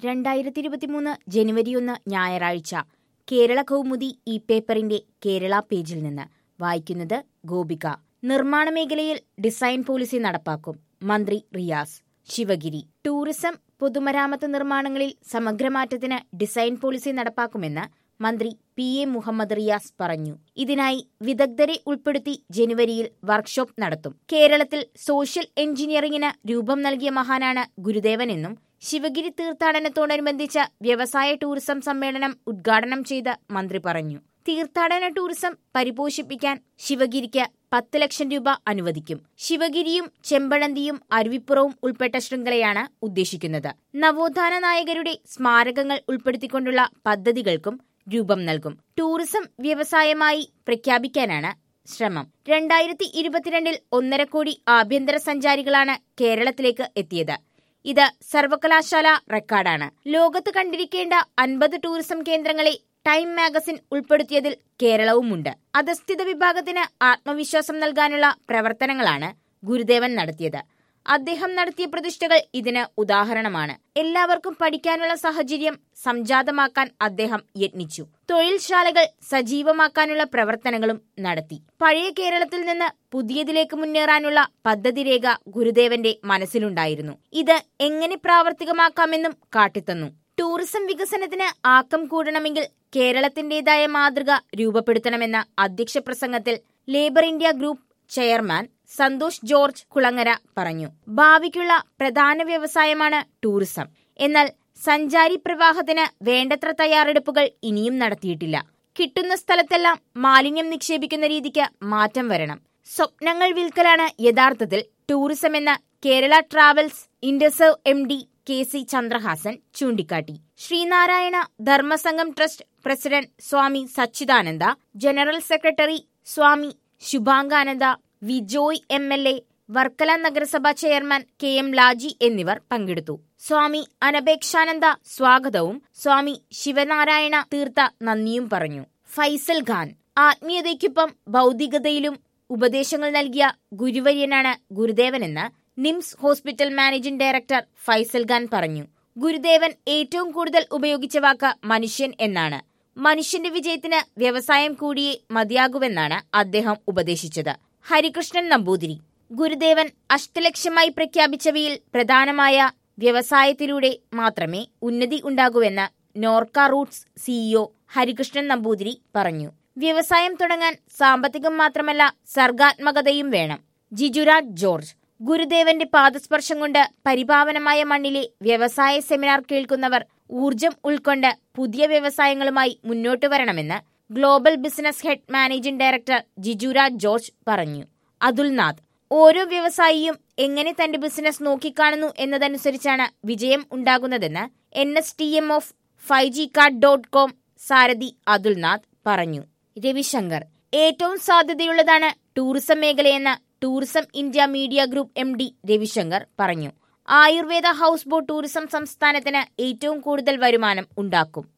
രണ്ടായിരത്തി ഇരുപത്തിമൂന്ന് ജനുവരി ഒന്ന് ഞായറാഴ്ച കേരള കൗമുദി ഈ പേപ്പറിന്റെ കേരള പേജിൽ നിന്ന് വായിക്കുന്നത് ഗോപിക നിർമ്മാണ മേഖലയിൽ ഡിസൈൻ പോളിസി നടപ്പാക്കും മന്ത്രി റിയാസ് ശിവഗിരി ടൂറിസം പൊതുമരാമത്ത് നിർമ്മാണങ്ങളിൽ സമഗ്രമാറ്റത്തിന് ഡിസൈൻ പോളിസി നടപ്പാക്കുമെന്ന് മന്ത്രി പി എ മുഹമ്മദ് റിയാസ് പറഞ്ഞു ഇതിനായി വിദഗ്ധരെ ഉൾപ്പെടുത്തി ജനുവരിയിൽ വർക്ക്ഷോപ്പ് നടത്തും കേരളത്തിൽ സോഷ്യൽ എഞ്ചിനീയറിംഗിന് രൂപം നൽകിയ മഹാനാണ് ഗുരുദേവനെന്നും ശിവഗിരി തീർത്ഥാടനത്തോടനുബന്ധിച്ച വ്യവസായ ടൂറിസം സമ്മേളനം ഉദ്ഘാടനം ചെയ്ത് മന്ത്രി പറഞ്ഞു തീർത്ഥാടന ടൂറിസം പരിപോഷിപ്പിക്കാൻ ശിവഗിരിക്ക് പത്ത് ലക്ഷം രൂപ അനുവദിക്കും ശിവഗിരിയും ചെമ്പഴന്തിയും അരുവിപ്പുറവും ഉൾപ്പെട്ട ശൃംഖലയാണ് ഉദ്ദേശിക്കുന്നത് നവോത്ഥാന നായകരുടെ സ്മാരകങ്ങൾ ഉൾപ്പെടുത്തിക്കൊണ്ടുള്ള പദ്ധതികൾക്കും രൂപം നൽകും ടൂറിസം വ്യവസായമായി പ്രഖ്യാപിക്കാനാണ് ശ്രമം രണ്ടായിരത്തി ഇരുപത്തിരണ്ടിൽ ഒന്നര കോടി ആഭ്യന്തര സഞ്ചാരികളാണ് കേരളത്തിലേക്ക് എത്തിയത് ഇത് സർവകലാശാല റെക്കോർഡാണ് ലോകത്ത് കണ്ടിരിക്കേണ്ട അൻപത് ടൂറിസം കേന്ദ്രങ്ങളെ ടൈം മാഗസിൻ ഉൾപ്പെടുത്തിയതിൽ കേരളവുമുണ്ട് അധസ്ഥിത വിഭാഗത്തിന് ആത്മവിശ്വാസം നൽകാനുള്ള പ്രവർത്തനങ്ങളാണ് ഗുരുദേവൻ നടത്തിയത് അദ്ദേഹം നടത്തിയ പ്രതിഷ്ഠകൾ ഇതിന് ഉദാഹരണമാണ് എല്ലാവർക്കും പഠിക്കാനുള്ള സാഹചര്യം സംജാതമാക്കാൻ അദ്ദേഹം യത്നിച്ചു തൊഴിൽശാലകൾ സജീവമാക്കാനുള്ള പ്രവർത്തനങ്ങളും നടത്തി പഴയ കേരളത്തിൽ നിന്ന് പുതിയതിലേക്ക് മുന്നേറാനുള്ള പദ്ധതി രേഖ ഗുരുദേവന്റെ മനസ്സിലുണ്ടായിരുന്നു ഇത് എങ്ങനെ പ്രാവർത്തികമാക്കാമെന്നും കാട്ടിത്തന്നു ടൂറിസം വികസനത്തിന് ആക്കം കൂടണമെങ്കിൽ കേരളത്തിന്റേതായ മാതൃക രൂപപ്പെടുത്തണമെന്ന അധ്യക്ഷ പ്രസംഗത്തിൽ labour India group chairman Santhosh George Kulangara പറഞ്ഞു ഭാവിക്കുള്ള പ്രധാന വ്യവസായമാണ് ടൂറിസം എന്നാൽ സഞ്ചാരി പ്രവാഹത്തിന് വേണ്ടത്ര തയ്യാറെടുപ്പുകൾ ഇനിയും നടത്തിയിട്ടില്ല കിട്ടുന്ന സ്ഥലത്തെല്ലാം മാലിന്യം നിക്ഷേപിക്കുന്ന രീതിക്ക് മാറ്റം വരണം സ്വപ്നങ്ങൾ വിൽക്കലാണ് യഥാർത്ഥത്തിൽ ടൂറിസം എന്ന കേരള ട്രാവൽസ് ഇൻഡസർവ് M D K C Chandrahasan ചൂണ്ടിക്കാട്ടി Sreenarayana Dharmasangham trust president Swami Sachidananda general secretary Swami Shubhangananda Vijoy M L A Varkala നഗരസഭ ചെയർമാൻ കെ എം ലാജി എന്നിവർ പങ്കെടുത്തു സ്വാമി അനപേക്ഷാനന്ദ സ്വാഗതവും സ്വാമി ശിവനാരായണ തീർത്ത നന്ദിയും പറഞ്ഞു ഫൈസൽ ഖാൻ ആത്മീയതയ്ക്കൊപ്പം ഭൗതികതയിലും ഉപദേശങ്ങൾ നൽകിയ ഗുരുവര്യനാണ് ഗുരുദേവനെന്ന് NIMS hospital managing director Faisal Khan പറഞ്ഞു ഗുരുദേവൻ ഏറ്റവും കൂടുതൽ ഉപയോഗിച്ച വാക്ക് മനുഷ്യൻ എന്നാണ് മനുഷ്യന്റെ വിജയത്തിന് വ്യവസായം കൂടിയേ മതിയാകുവെന്നാണ് അദ്ദേഹം ഉപദേശിച്ചത് ഹരികൃഷ്ണൻ നമ്പൂതിരി ഗുരുദേവൻ അഷ്ടലക്ഷ്യമായി പ്രഖ്യാപിച്ചവയിൽ പ്രധാനമായ വ്യവസായത്തിലൂടെ മാത്രമേ ഉന്നതി ഉണ്ടാകൂവെന്ന് നോർക്ക റൂട്ട്സ് സിഇഒ ഹരികൃഷ്ണൻ നമ്പൂതിരി പറഞ്ഞു വ്യവസായം തുടങ്ങാൻ സാമ്പത്തികം മാത്രമല്ല സർഗാത്മകതയും വേണം ജിജുരാജ് ജോർജ് ഗുരുദേവന്റെ പാദസ്പർശം കൊണ്ട് പരിപാവനമായ മണ്ണിലെ വ്യവസായ സെമിനാർ കേൾക്കുന്നവർ ഊർജം ഉൾക്കൊണ്ട് പുതിയ വ്യവസായങ്ങളുമായി മുന്നോട്ടു വരണമെന്ന് global business head managing director Jijuraj George പറഞ്ഞു അതുൽനാഥ് ഓരോ വ്യവസായിയും എങ്ങനെ തന്റെ ബിസിനസ് നോക്കിക്കാണുന്നു എന്നതനുസരിച്ചാണ് വിജയം ഉണ്ടാകുന്നതെന്ന് N S T M of five G card dot com സാരഥി അതുൽനാഥ് പറഞ്ഞു രവിശങ്കർ ഏറ്റവും സാധ്യതയുള്ളതാണ് ടൂറിസം മേഖലയെന്ന് tourism India media group M D Ravishankar പറഞ്ഞു ആയുർവേദ ഹൌസ് ബോട്ട് ടൂറിസം സംസ്ഥാനത്തിന് ഏറ്റവും കൂടുതൽ വരുമാനം ഉണ്ടാക്കും